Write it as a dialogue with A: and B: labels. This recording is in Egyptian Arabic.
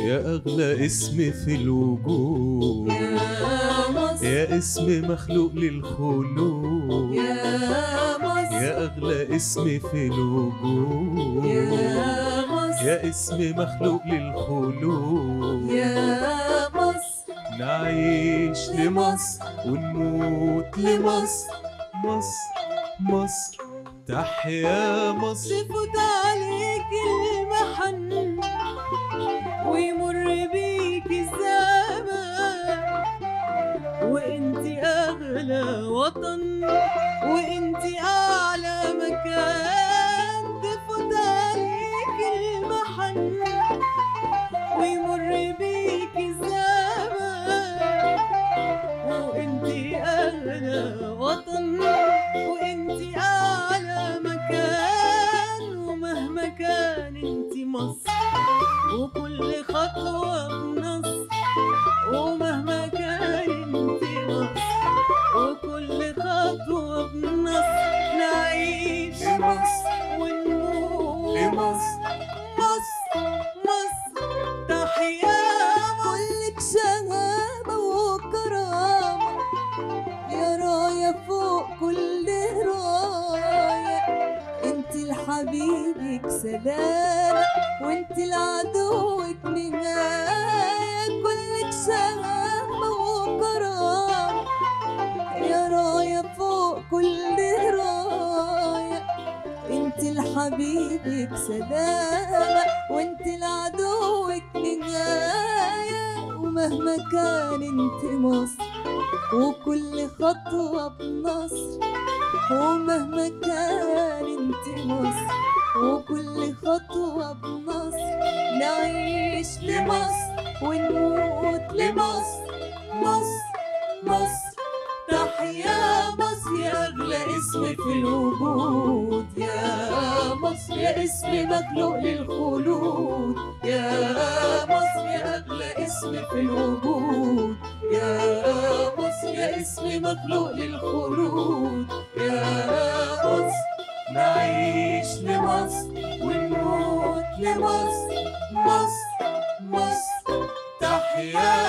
A: يا أغلى اسم في الوجود
B: يا مصر
A: يا اسم مخلوق للخلود
B: يا مصر
A: يا أغلى اسم في الوجود
B: يا مصر
A: يا اسم مخلوق للخلود
B: يا مصر
A: نعيش لمصر ونموت لمصر مصر مصر تحيا مصر
B: تفوت عليك المحن ويمر بيك الزمان وانت اغلى وطن وانت اعلى مكان تفوت عليك المحن ويمر بيك الزمان وانت اغلى وطن وانت اعلى مكان ومهما كان انت مصر وكل خطوة بنصر ومهما كان انت مصر وكل خطوة بنصر نعيش
A: لمصر
B: ونموت
A: لمصر
B: مصر مصر تحيا كلك شهامة وكرامة يا راية فوق كل راية انت لحبيبك سلامة وانت لعدوك نهاية كلك شهامة وكرامة يا راية فوق كل راية انت لحبيبك سلامة وانت لعدوك نهاية ومهما كان انت مصر وكل خطوة بنصر ومهما كان انت مصر وكل خطوة بنصر نعيش لمصر ونموت لمصر مصر مصر تحيا مصر يا أغلى اسم في الوجود يا مصر يا اسم مخلوق للخلود يا مصر يا أغلى اسم في الوجود يا مصر يا اسم مخلوق للخلود يا مصر نعيش لمصر ونموت لمصر مصر مصر تحيا